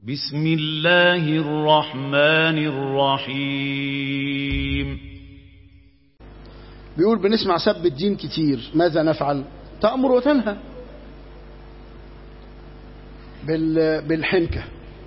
بسم الله الرحمن الرحيم بيقول بنسمع سب الدين كتير ماذا نفعل تأمر وتنهى بال... بالحنكة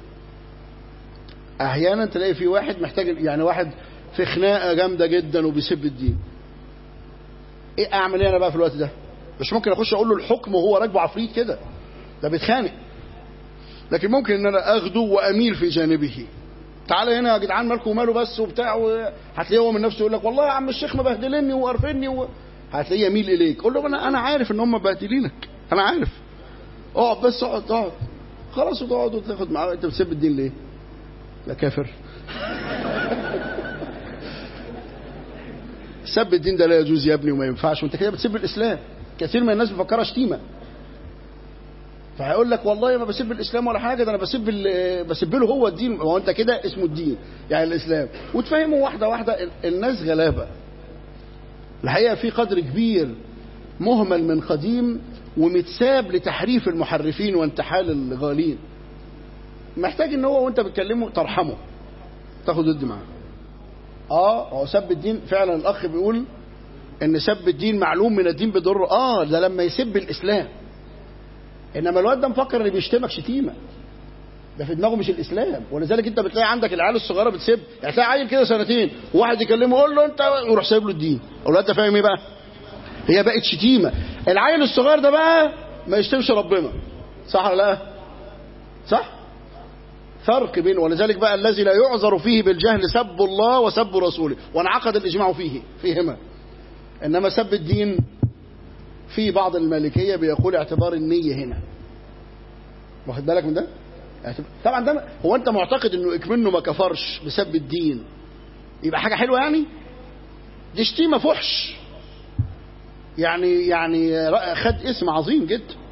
أحيانا تلاقي في واحد محتاج يعني واحد في خناقة جامدة جدا وبيسب الدين ايه اعمل ايه انا بقى في الوقت ده مش ممكن اخش اقول له الحكم وهو راكبه عفريت كده ده بيتخانق لكن ممكن ان انا اخده واميل في جانبه تعالى هنا يا جدعان مالكم وماله بس وبتاع هتلاقيه هو من نفسه يقول لك والله يا عم الشيخ مبهدلني وقرفني و... هتلاقيه يميل اليك قول له انا انا عارف ان هم مبهدلينك انا عارف اقعد بس اقعد اقعد خلاص وتقعد وتاخد معاه انت بتسب الدين ليه؟ لا كافر سب الدين ده لا يجوز يا ابني وما ينفعش وانت كده بتسب الاسلام كثير من الناس بيفكرها شتيمه فهيقول لك والله ما بسب الاسلام ولا حاجه ده انا بسب بسب له هو الدين هو انت كده اسمه الدين يعني الاسلام وتفهمه واحده واحده الناس غلابه الحقيقه في قدر كبير مهمل من قديم ومتساب لتحريف المحرفين وانتحال الغالين محتاج ان هو وانت بتكلمه ترحمه تاخد ضد معاه اه هو سب الدين فعلا الاخ بيقول ان سب الدين معلوم من الدين بضر اه ده لما يسب الاسلام انما الواد ده مفكر ان بيشتمك شتيمه ده في دماغه مش الاسلام ولذلك انت بتلاقي عندك العيال الصغيره بتسب يعني تلاقي عيل كده سنتين وواحد يكلمه يقول له انت ويروح سايب له الدين اقول له انت فاهم ايه بقى هي بقت شتيمه العيل الصغير ده بقى ما يشتمش ربنا صح ولا لا صح فرق بين ولذلك بقى الذي لا يعذر فيه بالجهل سب الله وسب رسوله وانعقد الاجماع فيه فيهما انما سب الدين في بعض المالكيه بيقول اعتبار النيه هنا واخد بالك من ده طبعا ده هو انت معتقد انه اكمنه ما كفرش بسب الدين يبقى حاجه حلوه يعني دي شتيمه فحش يعني يعني خد اسم عظيم جدا